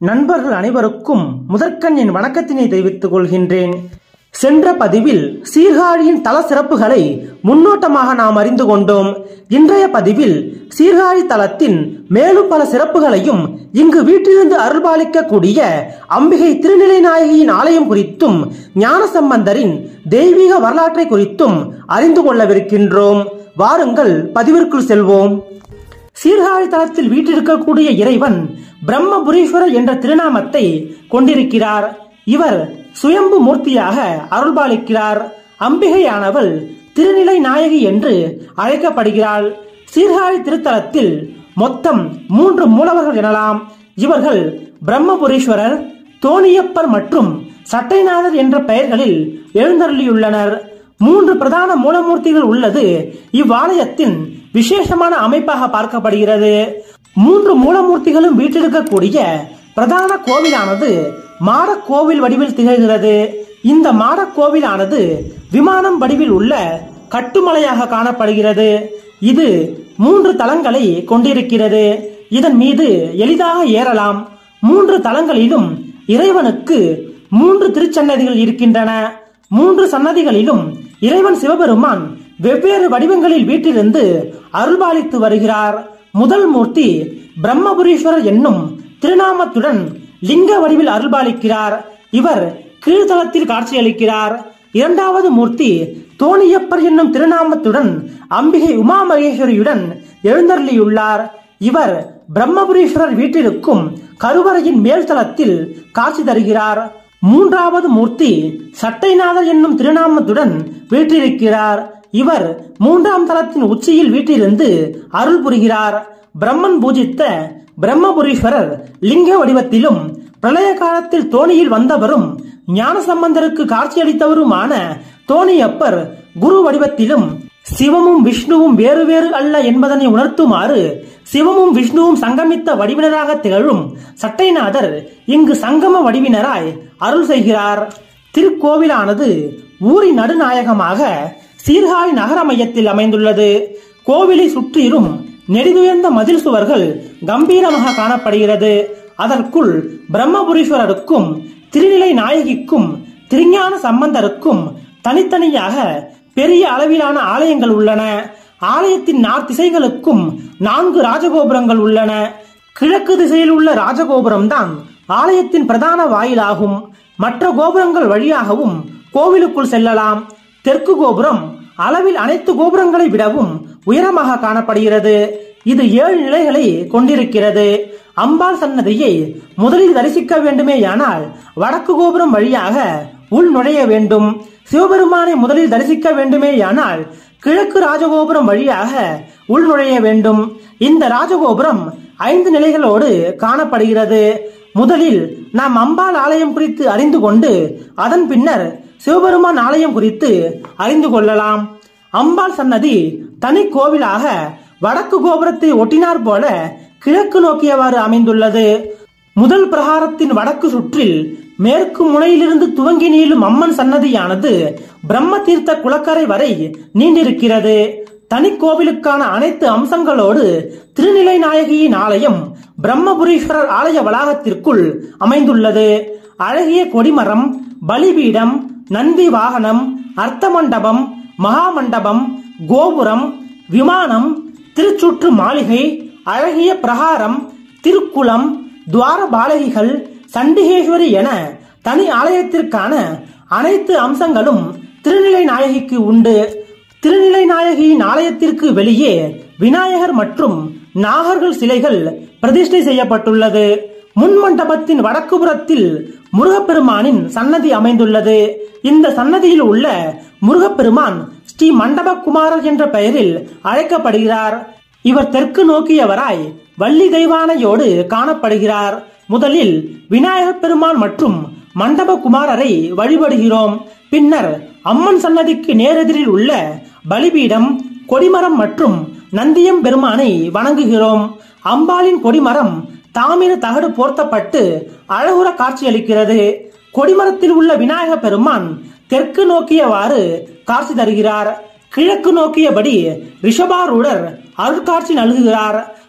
நண்பர்கள் அனைவருக்கும் முதற்கண் என் வணக்கத்தினை தெரிவித்துக் கொள்கின்றேன் சென்ற பதிவில் சீர்காழியின் தல சிறப்புகளை முன்னோட்டமாக நாம் அறிந்து கொண்டோம் இன்றைய பதிவில் சீர்காழி தலத்தின் மேலும் பல சிறப்புகளையும் இங்கு வீட்டிலிருந்து அருள்பாலிக்கக்கூடிய அம்பிகை திருநிலை நாயகியின் ஆலயம் குறித்தும் ஞானசம்பந்தரின் தெய்வீக வரலாற்றை குறித்தும் அறிந்து கொள்ளவிருக்கின்றோம் வாருங்கள் பதிவிற்குள் செல்வோம் சீர்காழி தலத்தில் வீற்றிருக்கக்கூடிய இறைவன் பிரம்மபுரீஸ்வரர் என்ற திருநாமத்தை கொண்டிருக்கிறார் இவர் சுயம்பு மூர்த்தியாக அருள்பாலிக்கிறார் அம்பிகையானவள் திருநிலை நாயகி என்று அழைக்கப்படுகிறாள் சீர்காழி திருத்தலத்தில் மொத்தம் மூன்று மூலவர்கள் எனலாம் இவர்கள் பிரம்மபுரீஸ்வரர் தோணியப்பர் மற்றும் சட்டைநாதர் என்ற பெயர்களில் எழுந்தருளியுள்ளனர் மூன்று பிரதான மூலமூர்த்திகள் உள்ளது இவ்வாலயத்தின் விசேஷமான அமைப்பாக பார்க்கப்படுகிறது மூன்று மூலமூர்த்திகளும் வீற்றிருக்கக்கூடிய பிரதான கோவிலானது மாடக் கோவில் வடிவில் திகழ்கிறது இந்த மாடக் கோவிலானது விமானம் வடிவில் உள்ள கட்டுமலையாக காணப்படுகிறது இது மூன்று தளங்களை கொண்டிருக்கிறது இதன் மீது எளிதாக ஏறலாம் மூன்று தளங்களிலும் இறைவனுக்கு மூன்று திருச்சன்னதிகள் இருக்கின்றன மூன்று சன்னதிகளிலும் இறைவன் சிவபெருமான் வெவ்வேறு வடிவங்களில் வீட்டிலிருந்து அருள்பாலித்து வருகிறார் முதல் மூர்த்தி பிரம்மபுரீஸ்வரர் என்னும் திருநாமத்துடன் லிங்க வடிவில் அருள்பாலிக்கிறார் இவர் கீழ்த்தளத்தில் காட்சியளிக்கிறார் இரண்டாவது மூர்த்தி தோணியப்பர் என்னும் திருநாமத்துடன் அம்பிகை உமா மகேஸ்வரியுடன் எழுந்தருளியுள்ளார் இவர் பிரம்மபுரீஸ்வரர் வீட்டிற்கும் கருவறையின் மேல்தளத்தில் காட்சி தருகிறார் மூன்றாவது மூர்த்தி சட்டைநாதர் என்னும் திருநாமத்துடன் வீற்றிருக்கிறார் இவர் மூன்றாம் தளத்தின் உச்சியில் வீட்டிலிருந்து அருள் புரிகிறார் பிரம்மன் பூஜித்த பிரம்மபுரீஸ்வரர் லிங்க வடிவத்திலும் பிரளய காலத்தில் தோணியில் வந்தவரும் ஞானசம்பந்தருக்கு காட்சியளித்தவருமான தோணியப்பர் குரு வடிவத்திலும் சிவமும் விஷ்ணுவும் வேறு வேறு அல்ல என்பதனை உணர்த்துமாறு சிவமும் விஷ்ணுவும் சங்கமித்த வடிவினராக திகழும் சட்டைநாதர் இங்கு சங்கம வடிவினராய் அருள் செய்கிறார் திருக்கோவிலானது ஊரின் நடுநாயகமாக சீர்காழி நகர மையத்தில் அமைந்துள்ளது கோவிலை சுற்றிலும் நெடிதுயர்ந்த மதில் சுவர்கள் கம்பீரமாக காணப்படுகிறது அதற்குள் பிரம்மபுரீஸ்வரருக்கும் திருநிலை நாயகிக்கும் திருஞான சம்பந்தருக்கும் தனித்தனியாக பெரிய அளவிலான ஆலயங்கள் உள்ளன ஆலயத்தின் நார் திசைகளுக்கும் நான்கு ராஜகோபுரங்கள் உள்ளன கிழக்கு திசையில் உள்ள ராஜகோபுரம் தான் ஆலயத்தின் பிரதான வாயிலாகும் மற்ற கோபுரங்கள் வழியாகவும் கோவிலுக்குள் செல்லலாம் தெற்கு கோபுரம் அளவில் அனைத்து கோபுரங்களை விடவும் உயரமாக காணப்படுகிறது இது ஏழு நிலைகளை கொண்டிருக்கிறது அம்பாள் சன்னதியை முதலில் தரிசிக்க வேண்டுமேயானால் வடக்கு கோபுரம் வழியாக உள் நுழைய வேண்டும் சிவபெருமானை முதலில் தரிசிக்க வேண்டுமேயானால் கிழக்கு ராஜகோபுரம் வழியாக உள் நுழைய வேண்டும் இந்த ராஜகோபுரம் ஐந்து நிலைகளோடு காணப்படுகிறது முதலில் நாம் அம்பாள் ஆலயம் குறித்து அறிந்து கொண்டு அதன் பின்னர் சிவபெருமான் ஆலயம் குறித்து அறிந்து கொள்ளலாம் அம்பாள் சன்னதி தனி கோவிலாக வடக்கு கோபுரத்தை ஒட்டினார் போல கிழக்கு நோக்கியவாறு அமைந்துள்ளது முதல் பிரகாரத்தின் வடக்கு சுற்றில் மேற்கு முனையிலிருந்து துவங்கி நீளும் அம்மன் சன்னதியானது பிரம்ம தீர்த்த குளக்கரை வரை நீண்டிருக்கிறது தனி கோவிலுக்கான அனைத்து அம்சங்களோடு திருநிலை நாயகியின் ஆலயம் பிரம்மபுரீஸ்வரர் ஆலய வளாகத்திற்குள் அமைந்துள்ளது அழகிய கொடிமரம் பலிபீடம் நந்தி வாகனம் அர்த்த மண்டபம் மகாமண்டபம் கோபுரம் விமானம் திருச்சுற்று மாளிகை அழகிய பிரகாரம் திருக்குளம் துவார பாலகிகள் சண்டிகேஸ்வரி என தனி ஆலயத்திற்கான அனைத்து அம்சங்களும் திருநிலை நாயகிக்கு உண்டு திருநிலை நாயகியின் ஆலயத்திற்கு வெளியே விநாயகர் மற்றும் நாகர்கள் சிலைகள் பிரதிஷ்டை செய்யப்பட்டுள்ளது முன் மண்டபத்தின் வடக்கு புறத்தில் முருகப்பெருமானின் சன்னதி அமைந்துள்ளது இந்த சன்னதியில் உள்ள முருகப்பெருமான் ஸ்ரீ மண்டபகுமாரர் என்ற பெயரில் அழைக்கப்படுகிறார் இவர் தெற்கு நோக்கியவராய் வள்ளி தெய்வானையோடு காணப்படுகிறார் முதலில் விநாயகப் பெருமான் மற்றும் மண்டபகுமாரரை வழிபடுகிறோம் பின்னர் அம்மன் சன்னதிக்கு நேரெதிரில் உள்ள பலிபீடம் கொடிமரம் மற்றும் நந்தியம் பெருமானை வணங்குகிறோம் அம்பாளின் கொடிமரம் தாமிர தகடு போர்த்தப்பட்டு அழகுற காட்சியளிக்கிறது கொடிமரத்தில் உள்ள விநாயக பெருமான் தெற்கு நோக்கியவாறு காட்சி தருகிறார் கிழக்கு நோக்கியபடி ரிஷபாரூடர் அருட்காட்சி நல்குகிறார்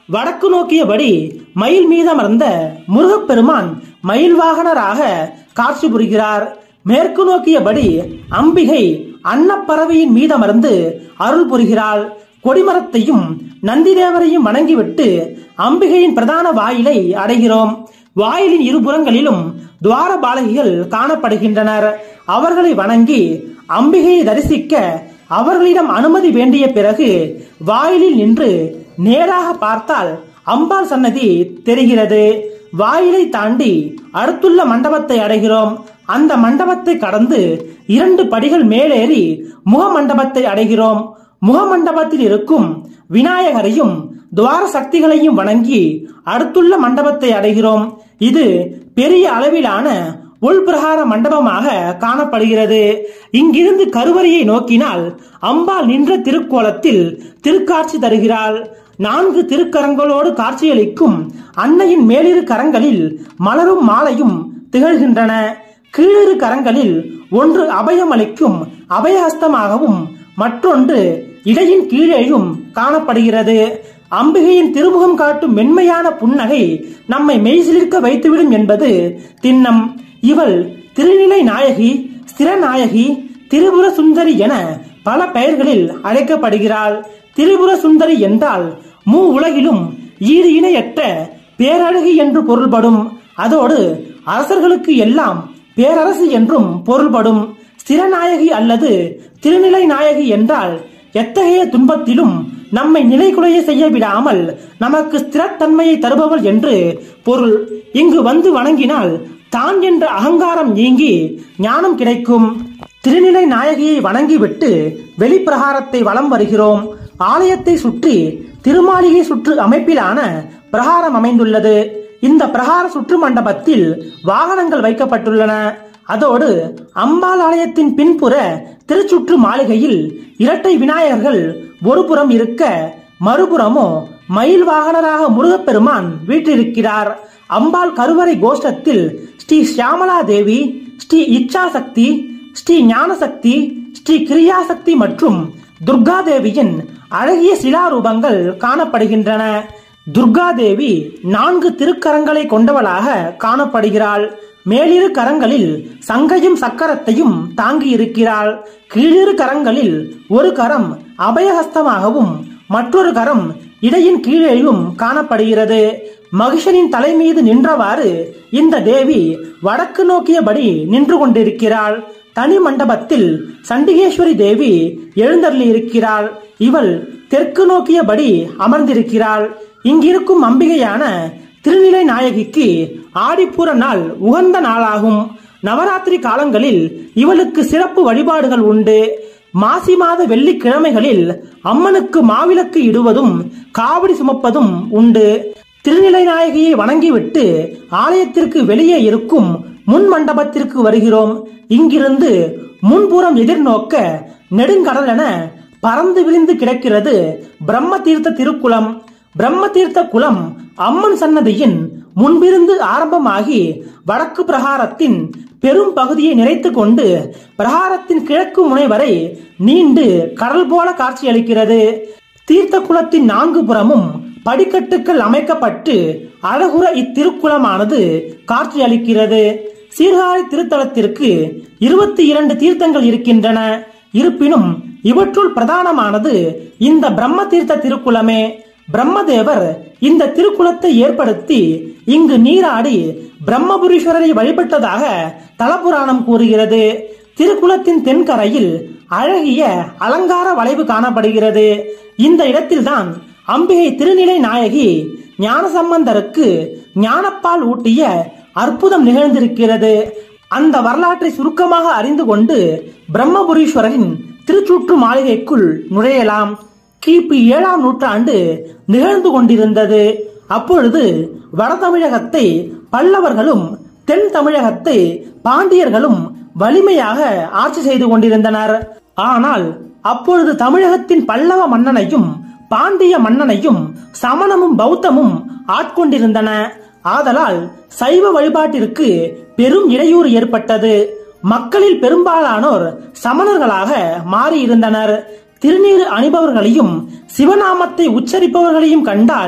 வடக்கு நோக்கியபடி மயில் மீதமர்ந்த முருகப்பெருமான் மயில் வாகனராக காட்சி புரிகிறார் மேற்கு நோக்கியபடி அம்பிகை அன்னப்பறவையின் மீதமர்ந்து அருள் புரிகிறாள் கொடிமரத்தையும் நந்திதேவரையும் வணங்கிவிட்டு அம்பிகையின் பிரதான வாயிலை அடைகிறோம் வாயிலின் இருபுறங்களிலும் துவார பாலகிகள் காணப்படுகின்றனர் அவர்களை வணங்கி அம்பிகையை தரிசிக்க அவர்களிடம் அனுமதி வேண்டிய பிறகு வாயிலில் நின்று நேராக பார்த்தால் அம்பாள் சன்னதி தெரிகிறது வாயிலை தாண்டி அடுத்துள்ள மண்டபத்தை அடைகிறோம் அந்த மண்டபத்தை கடந்து இரண்டு படிகள் மேலேறி முக மண்டபத்தை அடைகிறோம் முக மண்டபத்தில் இருக்கும் விநாயகரையும் துவார சக்திகளையும் வணங்கி அடுத்துள்ள மண்டபத்தை அடைகிறோம் இது பெரிய அளவிலான உள்பிரகார மண்டபமாக காணப்படுகிறது இங்கிருந்து கருவறையை நோக்கினால் அம்பாள் நின்ற திருக்கோலத்தில் திருக்காட்சி தருகிறாள் நான்கு திருக்கரங்களோடு காட்சியளிக்கும் அன்னையின் மேலிரு கரங்களில் மலரும் மாலையும் திகழ்கின்றன கீழிரு கரங்களில் ஒன்று அபயமளிக்கும் அபயஹஸ்தமாகவும் மற்றொன்று இடையின் கீழேயும் காணப்படுகிறது அம்பிகையின் திருமுகம் காட்டும் மென்மையான புன்னகை நம்மை மெய்சிலிருக்க வைத்துவிடும் என்பது திண்ணம் இவள் திருநிலை நாயகி ஸ்திரநாயகி திரிபுர சுந்தரி என பல பெயர்களில் அழைக்கப்படுகிறாள் திரிபுர சுந்தரி என்றால் மூ உலகிலும் ஈடு இணையற்ற பேரழகி என்று பொருள்படும் அதோடு அரசர்களுக்கு எல்லாம் பேரரசு என்றும் பொருள்படும் ஸ்திரநாயகி அல்லது திருநிலை நாயகி என்றால் எத்தகைய துன்பத்திலும் நம்மை நிலைகுலைய செய்ய விடாமல் நமக்கு ஸ்திரத்தன்மையை தருபவள் என்று பொருள் இங்கு வந்து வணங்கினால் தான் என்ற அகங்காரம் நீங்கி ஞானம் கிடைக்கும் திருநிலை நாயகியை வணங்கிவிட்டு வெளிப்பிரகாரத்தை வலம் வருகிறோம் ஆலயத்தை சுற்றி திருமாளிகை சுற்று அமைப்பிலான பிரகாரம் அமைந்துள்ளது இந்த பிரகார சுற்று மண்டபத்தில் வாகனங்கள் வைக்கப்பட்டுள்ளன அதோடு அம்பாள் ஆலயத்தின் பின்புற திருச்சுற்று மாளிகையில் இரட்டை விநாயகர்கள் ஒரு புறம் இருக்க மறுபுறமோ மயில் வாகனராக முருகப்பெருமான் வீற்றிருக்கிறார் அம்பாள் கருவறை கோஷ்டத்தில் ஸ்ரீ சியாமலா தேவி ஸ்ரீ இச்சாசக்தி ஸ்ரீ ஞானசக்தி ஸ்ரீ கிரியாசக்தி மற்றும் துர்கா தேவியின் அழகிய சிலாரூபங்கள் காணப்படுகின்றன துர்கா தேவி நான்கு திருக்கரங்களை கொண்டவளாக காணப்படுகிறாள் மேலிரு கரங்களில் சங்கையும் சக்கரத்தையும் தாங்கி இருக்கிறாள் கீழிரு கரங்களில் ஒரு கரம் அபயஹஸ்தமாகவும் மற்றொரு கரம் இடையின் கீழேயும் காணப்படுகிறது மகிஷனின் தலை மீது நின்றவாறு இந்த தேவி வடக்கு நோக்கியபடி நின்று கொண்டிருக்கிறாள் தனி மண்டபத்தில் சண்டிகேஸ்வரி தேவி எழுந்தருளி இருக்கிறாள் இவள் தெற்கு நோக்கியபடி அமர்ந்திருக்கிறாள் இங்கிருக்கும் அம்பிகையான திருநிலை நாயகிக்கு ஆடிப்பூர நாள் உகந்த நாளாகும் நவராத்திரி காலங்களில் இவளுக்கு சிறப்பு வழிபாடுகள் உண்டு மாசி மாத வெள்ளிக்கிழமைகளில் அம்மனுக்கு மாவிளக்கு இடுவதும் காவடி சுமப்பதும் உண்டு திருநிலை நாயகியை வணங்கிவிட்டு ஆலயத்திற்கு வெளியே இருக்கும் முன் மண்டபத்திற்கு வருகிறோம் இங்கிருந்து முன்புறம் எதிர்நோக்க நெடுங்கடல் என பறந்து விரிந்து கிடக்கிறது பிரம்ம தீர்த்த திருக்குளம் பிரம்ம தீர்த்த குளம் அம்மன் சன்னதியின் முன்பிருந்து ஆரம்பமாகி வடக்கு பிரகாரத்தின் பெரும் பகுதியை நிறைத்து கொண்டு பிரகாரத்தின் கிழக்கு முனை வரை நீண்டு கடல் போல காட்சியளிக்கிறது தீர்த்த குளத்தின் நான்கு புறமும் படிக்கட்டுகள் அமைக்கப்பட்டு அழகுற இத்திருக்குளமானது காட்சியளிக்கிறது சீர்காழி திருத்தலத்திற்கு இருபத்தி இரண்டு தீர்த்தங்கள் இருக்கின்றன இருப்பினும் இவற்றுள் பிரதானமானது இந்த பிரம்ம தீர்த்த திருக்குளமே பிரம்மதேவர் இந்த திருக்குளத்தை ஏற்படுத்தி இங்கு நீராடி பிரம்மபுரீஸ்வரரை வழிபட்டதாக தலபுராணம் கூறுகிறது திருக்குளத்தின் தென்கரையில் அழகிய அலங்கார வளைவு காணப்படுகிறது இந்த இடத்தில்தான் அம்பிகை திருநிலை நாயகி ஞானசம்பந்தருக்கு ஞானப்பால் ஊட்டிய அற்புதம் நிகழ்ந்திருக்கிறது அந்த வரலாற்றை சுருக்கமாக அறிந்து கொண்டு பிரம்மபுரீஸ்வரரின் திருச்சுற்று மாளிகைக்குள் நுழையலாம் கிபி ஏழாம் நூற்றாண்டு நிகழ்ந்து கொண்டிருந்தது அப்பொழுது வட தமிழகத்தை பல்லவர்களும் தென் தமிழகத்தை பாண்டியர்களும் வலிமையாக ஆட்சி செய்து கொண்டிருந்தனர் ஆனால் அப்பொழுது தமிழகத்தின் பல்லவ மன்னனையும் பாண்டிய மன்னனையும் சமணமும் பௌத்தமும் ஆட்கொண்டிருந்தன ஆதலால் சைவ வழிபாட்டிற்கு பெரும் இடையூறு ஏற்பட்டது மக்களில் பெரும்பாலானோர் சமணர்களாக மாறியிருந்தனர் திருநீறு அணிபவர்களையும் சிவநாமத்தை உச்சரிப்பவர்களையும் கண்டால்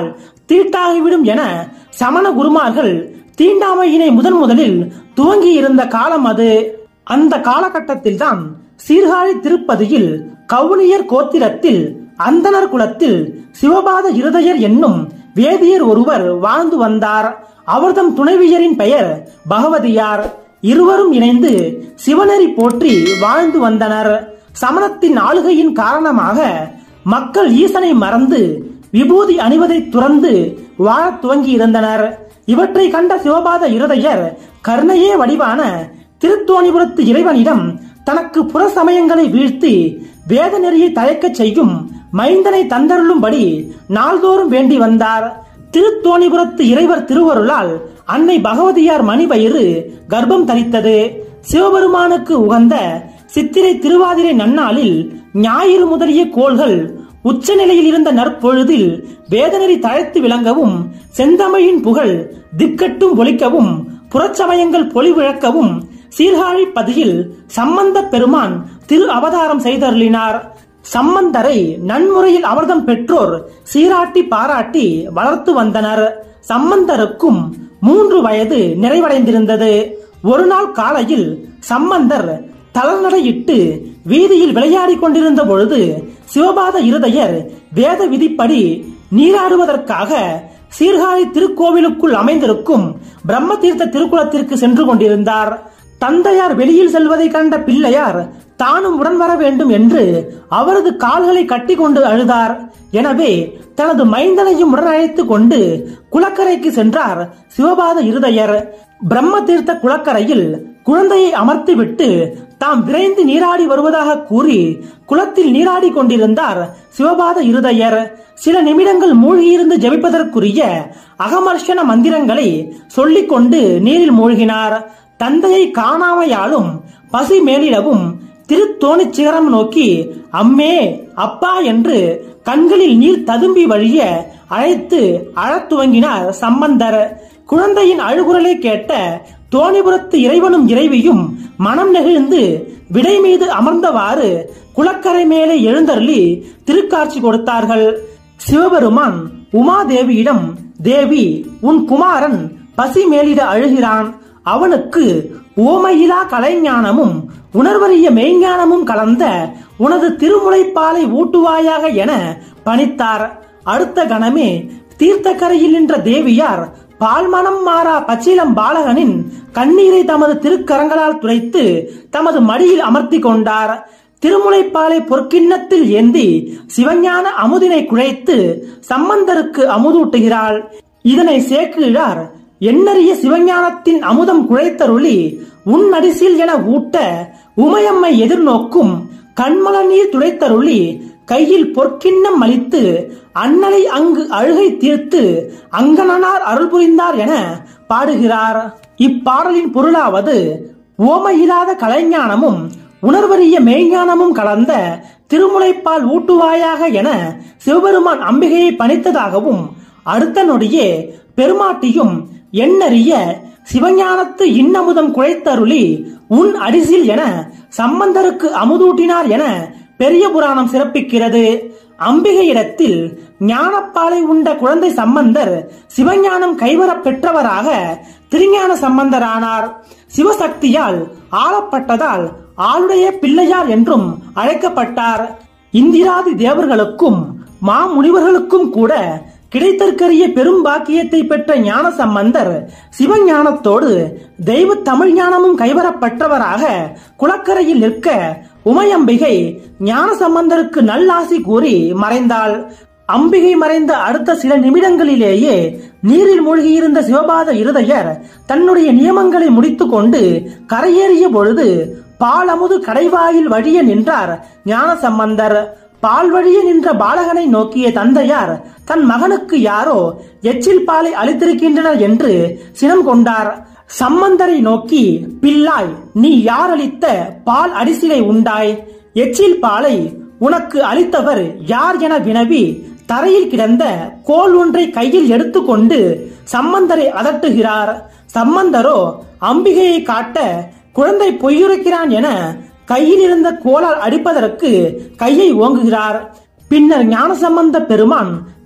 தீட்டாகிவிடும் என சமண குருமார்கள் தீண்டாமையினை முதன் முதலில் துவங்கி இருந்த காலம் அது அந்த காலகட்டத்தில் தான் சீர்காழி திருப்பதியில் கவுனியர் கோத்திரத்தில் அந்தனர் குலத்தில் சிவபாத இருதயர் என்னும் வேதியர் ஒருவர் வாழ்ந்து வந்தார் அவர்தம் துணைவியரின் பெயர் பகவதியார் இருவரும் இணைந்து சிவனெறி போற்றி வாழ்ந்து வந்தனர் சமணத்தின் ஆளுகையின் காரணமாக மக்கள் ஈசனை மறந்து விபூதி அணிவதை துறந்து வாழத் துவங்கி இருந்தனர் இவற்றை கண்ட சிவபாத இருதயர் கருணையே வடிவான திருத்தோணிபுரத்து இறைவனிடம் தனக்கு புற சமயங்களை வீழ்த்தி வேத நெறியை தழைக்கச் செய்யும் மைந்தனை தந்தருளும்படி நாள்தோறும் வேண்டி வந்தார் திருத்தோணிபுரத்து இறைவர் திருவருளால் அன்னை பகவதியார் மணிவயிறு கர்ப்பம் தரித்தது சிவபெருமானுக்கு உகந்த சித்திரை திருவாதிரை நன்னாளில் ஞாயிறு முதலிய கோள்கள் உச்ச நிலையில் இருந்த நற்பொழுதில் வேதநெறி தழைத்து விளங்கவும் செந்தமிழின் புகழ் திக்கட்டும் ஒலிக்கவும் புறச்சமயங்கள் பொலிவிழக்கவும் சீர்காழி பதியில் சம்பந்த பெருமான் திரு அவதாரம் செய்தருளினார் சம்பந்தரை நன்முறையில் அவர்தம் பெற்றோர் சீராட்டி பாராட்டி வளர்த்து வந்தனர் சம்பந்தருக்கும் மூன்று வயது நிறைவடைந்திருந்தது ஒரு நாள் காலையில் சம்பந்தர் தளர்நடையிட்டு வீதியில் விளையாடிக் கொண்டிருந்த பொழுது சிவபாத இருதயர் வேத விதிப்படி நீராடுவதற்காக சீர்காழி திருக்கோவிலுக்குள் அமைந்திருக்கும் பிரம்ம தீர்த்த திருக்குளத்திற்கு சென்று கொண்டிருந்தார் தந்தையார் வெளியில் செல்வதை கண்ட பிள்ளையார் தானும் உடன் வர வேண்டும் என்று அவரது கால்களை கட்டி கொண்டு அழுதார் எனவே தனது மைந்தனையும் உடன் அழைத்துக் கொண்டு குளக்கரைக்கு சென்றார் சிவபாத இருதயர் பிரம்ம தீர்த்த குளக்கரையில் குழந்தையை அமர்த்திவிட்டு தாம் விரைந்து நீராடி வருவதாக கூறி குளத்தில் நீராடி கொண்டிருந்தார் சிவபாத இருதயர் சில நிமிடங்கள் மூழ்கியிருந்து ஜெபிப்பதற்குரிய அகமர்ஷன மந்திரங்களை சொல்லிக்கொண்டு நீரில் மூழ்கினார் தந்தையை காணாமையாலும் பசி மேலிடவும் திருத்தோணிச் சிகரம் நோக்கி அம்மே அப்பா என்று கண்களில் நீர் ததும்பி வழிய அழைத்து அழத் துவங்கினார் சம்பந்தர் குழந்தையின் அழுகுரலை கேட்ட தோணிபுரத்து இறைவனும் இறைவியும் மனம் நெகிழ்ந்து விடை மீது அமர்ந்தவாறு குளக்கரை மேலே எழுந்தருளி திருக்காட்சி கொடுத்தார்கள் சிவபெருமான் உமாதேவியிடம் தேவி உன் குமாரன் பசி மேலிட அழுகிறான் அவனுக்கு ஓமையிலா கலைஞானமும் உணர்வறிய மெய்ஞானமும் கலந்த உனது திருமுலைப்பாலை ஊட்டுவாயாக என பணித்தார் அடுத்த கணமே தீர்த்தக்கரையில் நின்ற தேவியார் பால்மனம் மாறா பச்சிலம் பாலகனின் கண்ணீரை தமது திருக்கரங்களால் துடைத்து தமது மடியில் அமர்த்தி கொண்டார் திருமுலைப்பாலை பொற்கிண்ணத்தில் ஏந்தி சிவஞான அமுதினை குழைத்து சம்பந்தருக்கு அமுதூட்டுகிறாள் இதனை சேக்கிழார் எண்ணறிய சிவஞானத்தின் அமுதம் குழைத்தருளி உன் அடிசில் என ஊட்ட உமையம்மை எதிர்நோக்கும் கண்மல நீர் துடைத்தருளி கையில் பொற்கிண்ணம் அளித்து அண்ணலை அங்கு அழுகை தீர்த்து அங்கனார் அருள் புரிந்தார் என பாடுகிறார் இப்பாடலின் பொருளாவது ஓமையில்லாத கலைஞானமும் உணர்வறிய மெய்ஞானமும் கலந்த திருமுலைப்பால் ஊட்டுவாயாக என சிவபெருமான் அம்பிகையை பணித்ததாகவும் அடுத்த நொடியே பெருமாட்டியும் எண்ணறிய சிவஞானத்து இன்னமுதம் குழைத்தருளி உன் அடிசில் என சம்பந்தருக்கு அமுதூட்டினார் என பெரிய புராணம் சிறப்பிக்கிறது அம்பிகையிடத்தில் ஞானப்பாலை உண்ட குழந்தை சம்பந்தர் சிவஞானம் கைவரப் பெற்றவராக திருஞான சம்பந்தரானார் சிவசக்தியால் ஆளப்பட்டதால் ஆளுடைய பிள்ளையார் என்றும் அழைக்கப்பட்டார் இந்திராதி தேவர்களுக்கும் மாமுனிவர்களுக்கும் கூட கிடைத்தற்கரிய பெரும் பாக்கியத்தை பெற்ற ஞான சம்பந்தர் சிவஞானத்தோடு தெய்வ தமிழ் ஞானமும் கைவரப்பட்டவராக குளக்கரையில் நிற்க உமையம்பிகை ஞான சம்பந்தருக்கு நல்லாசி கூறி மறைந்தாள் அம்பிகை மறைந்த அடுத்த சில நிமிடங்களிலேயே நீரில் மூழ்கியிருந்த சிவபாத இருதயர் தன்னுடைய நியமங்களை முடித்துக்கொண்டு கரையேறிய பொழுது பாலமுது கடைவாயில் வழிய நின்றார் ஞான சம்பந்தர் பால் வழியே நின்ற பாலகனை நோக்கிய தந்தையார் தன் மகனுக்கு யாரோ எச்சில் பாலை அளித்திருக்கின்றனர் என்று சினம் கொண்டார் சம்பந்தரை நோக்கி பிள்ளாய் நீ யார் அளித்த பால் அடிசிலை உண்டாய் எச்சில் பாலை உனக்கு அளித்தவர் யார் என வினவி தரையில் கிடந்த கோல் ஒன்றை கையில் எடுத்துக்கொண்டு சம்பந்தரை அதட்டுகிறார் சம்பந்தரோ அம்பிகையை காட்ட குழந்தை பொய்யுரைக்கிறான் என கையில் இருந்த கோலால் அடிப்பதற்கு கையை ஓங்குகிறார் பின்னர் ஞானசம்பந்த பெருமான்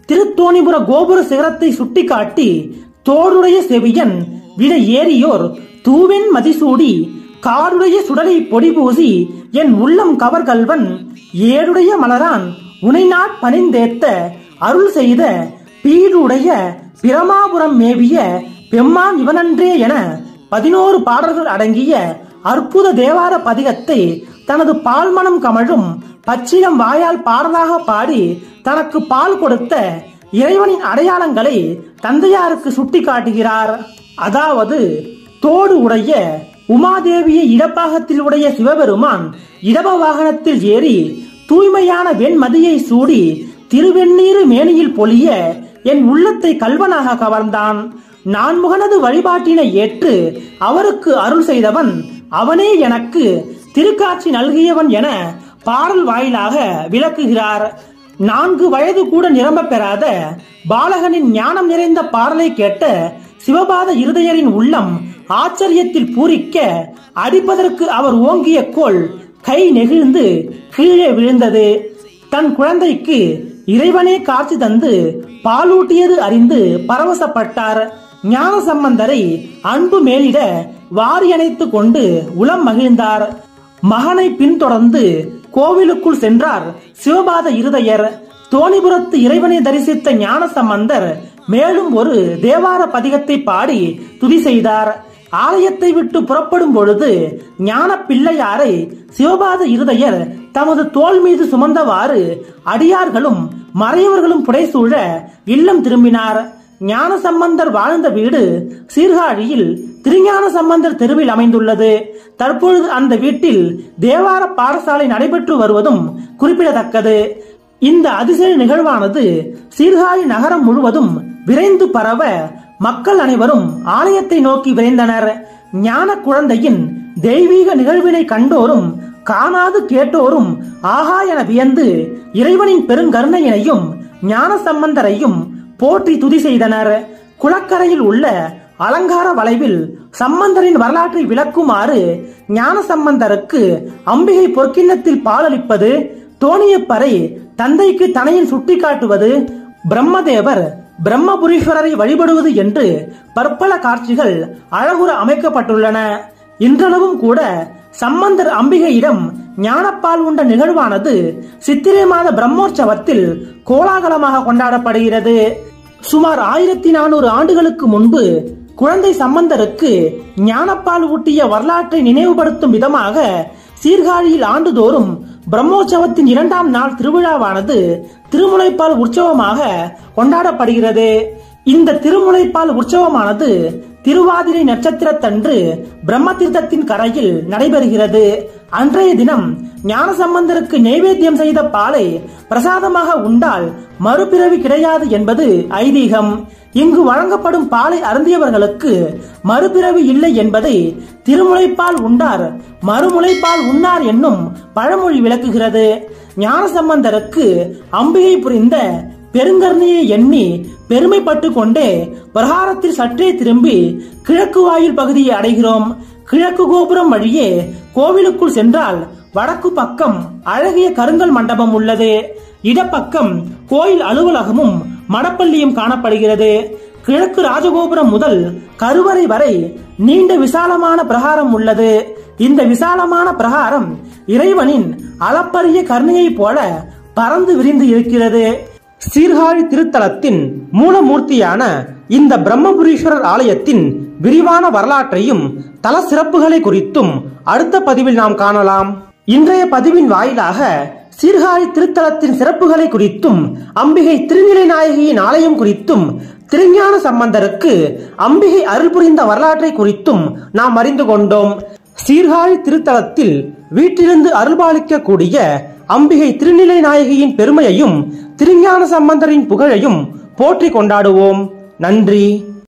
திருத்தோணிபுர கோபுர சிகரத்தை சுட்டிக்காட்டி தோடுடைய செவியன் விட ஏறியோர் தூவென் மதிசூடி காடுடைய சுடலை பொடி பூசி என் உள்ளம் கவர்கல்வன் ஏடுடைய மலரான் உனைநாட் பணிந்தேத்த அருள் செய்த பீடுடைய பிரமாபுரம் மேவிய பெம்மான் இவனன்றே என பதினோரு பாடல்கள் அடங்கிய அற்புத தேவார பதிகத்தை தனது பால்மனம் கமழும் பச்சிலம் வாயால் பாடலாக பாடி தனக்கு பால் கொடுத்த இறைவனின் அடையாளங்களை தந்தையாருக்கு சுட்டிக்காட்டுகிறார் அதாவது தோடு உடைய உமாதேவியை இடப்பாகத்தில் உடைய சிவபெருமான் இடப வாகனத்தில் ஏறி தூய்மையான வெண்மதியை சூடி திருவெண்ணீரு மேனியில் பொலிய என் உள்ளத்தை கல்வனாக கவர்ந்தான் நான்முகனது வழிபாட்டினை ஏற்று அவருக்கு அருள் செய்தவன் அவனே எனக்கு திருக்காட்சி நல்கியவன் என பாடல் வாயிலாக விளக்குகிறார் நான்கு வயது கூட நிரம்ப பெறாத பாலகனின் ஞானம் நிறைந்த பாடலை கேட்ட சிவபாத இருதயரின் உள்ளம் ஆச்சரியத்தில் பூரிக்க அடிப்பதற்கு அவர் ஓங்கிய கோல் கை நெகிழ்ந்து கீழே விழுந்தது தன் குழந்தைக்கு இறைவனே காட்சி தந்து பாலூட்டியது அறிந்து பரவசப்பட்டார் ஞான சம்பந்தரை அன்பு மேலிட வாரி அணைத்துக் கொண்டு உளம் மகிழ்ந்தார் மகனை பின்தொடர்ந்து கோவிலுக்குள் சென்றார் சிவபாத இருதயர் தோணிபுரத்து இறைவனை தரிசித்த ஞான சம்பந்தர் மேலும் ஒரு தேவார பதிகத்தை பாடி துதி செய்தார் ஆலயத்தை விட்டு புறப்படும் பொழுது ஞான பிள்ளையாரை சிவபாத இருதயர் தமது தோள் மீது சுமந்தவாறு அடியார்களும் மறையவர்களும் புடைசூழ இல்லம் திரும்பினார் ஞான சம்பந்தர் வாழ்ந்த வீடு சீர்காழியில் திருஞான சம்பந்தர் தெருவில் அமைந்துள்ளது தற்பொழுது அந்த வீட்டில் தேவார பாடசாலை நடைபெற்று வருவதும் குறிப்பிடத்தக்கது இந்த அதிசய நிகழ்வானது சீர்காழி நகரம் முழுவதும் விரைந்து பரவ மக்கள் அனைவரும் ஆலயத்தை நோக்கி விரைந்தனர் ஞான குழந்தையின் தெய்வீக நிகழ்வினை கண்டோரும் காணாது கேட்டோரும் ஆகா என வியந்து இறைவனின் பெருங்கருணையினையும் ஞான சம்பந்தரையும் போற்றி துதி செய்தனர் குளக்கரையில் உள்ள அலங்கார வளைவில் சம்பந்தரின் வரலாற்றை விளக்குமாறு ஞான சம்பந்தருக்கு அம்பிகை பொற்கிண்ணத்தில் பாலளிப்பது தோணியப்பறை தந்தைக்கு தனையில் சுட்டிக்காட்டுவது பிரம்மதேவர் பிரம்மபுரீஸ்வரரை வழிபடுவது என்று பற்பல காட்சிகள் அழகுற அமைக்கப்பட்டுள்ளன இன்றளவும் கூட சம்பந்தர் அம்பிகையிடம் ஞானப்பால் உண்ட நிகழ்வானது சித்திரை மாத பிரம்மோற்சவத்தில் கோலாகலமாக கொண்டாடப்படுகிறது சுமார் ஆயிரத்தி நானூறு ஆண்டுகளுக்கு முன்பு குழந்தை சம்பந்தருக்கு ஞானப்பால் ஊட்டிய வரலாற்றை நினைவுபடுத்தும் விதமாக சீர்காழியில் ஆண்டுதோறும் பிரம்மோற்சவத்தின் இரண்டாம் நாள் திருவிழாவானது திருமுலைப்பால் உற்சவமாக கொண்டாடப்படுகிறது இந்த திருமுலைப்பால் உற்சவமானது திருவாதிரை நட்சத்திரத்தன்று பிரம்ம தீர்த்தத்தின் கரையில் நடைபெறுகிறது அன்றைய தினம் ஞானசம்பந்தருக்கு நைவேத்தியம் செய்த பாலை பிரசாதமாக உண்டால் மறுபிறவி கிடையாது என்பது ஐதீகம் இங்கு வழங்கப்படும் பாலை அருந்தியவர்களுக்கு மறுபிறவி இல்லை என்பதை திருமுலைப்பால் உண்டார் மறுமுலைப்பால் உண்ணார் என்னும் பழமொழி விளக்குகிறது ஞானசம்பந்தருக்கு அம்பிகை புரிந்த பெருங்கருணையை எண்ணி பெருமைப்பட்டு கொண்டே பிரகாரத்தில் சற்றே திரும்பி கிழக்கு வாயில் பகுதியை அடைகிறோம் கிழக்கு கோபுரம் வழியே கோவிலுக்குள் சென்றால் வடக்கு பக்கம் அழகிய கருங்கல் மண்டபம் உள்ளது இடப்பக்கம் கோயில் அலுவலகமும் மடப்பள்ளியும் காணப்படுகிறது கிழக்கு ராஜகோபுரம் முதல் கருவறை வரை நீண்ட விசாலமான பிரகாரம் உள்ளது இந்த விசாலமான பிரகாரம் இறைவனின் அளப்பரிய கருணையைப் போல பறந்து விரிந்து இருக்கிறது சீர்காழி திருத்தலத்தின் மூலமூர்த்தியான இந்த பிரம்மபுரீஸ்வரர் ஆலயத்தின் விரிவான வரலாற்றையும் தல சிறப்புகளை குறித்தும் அடுத்த பதிவில் நாம் காணலாம் இன்றைய பதிவின் வாயிலாக சீர்காழி திருத்தலத்தின் சிறப்புகளை குறித்தும் அம்பிகை திருநிலை நாயகியின் ஆலயம் குறித்தும் திருஞான சம்பந்தருக்கு அம்பிகை அருள் புரிந்த வரலாற்றை குறித்தும் நாம் அறிந்து கொண்டோம் சீர்காழி திருத்தலத்தில் வீட்டிலிருந்து அருள்பாலிக்கக்கூடிய அம்பிகை திருநிலை நாயகியின் பெருமையையும் திருஞான சம்பந்தரின் புகழையும் போற்றி கொண்டாடுவோம் நன்றி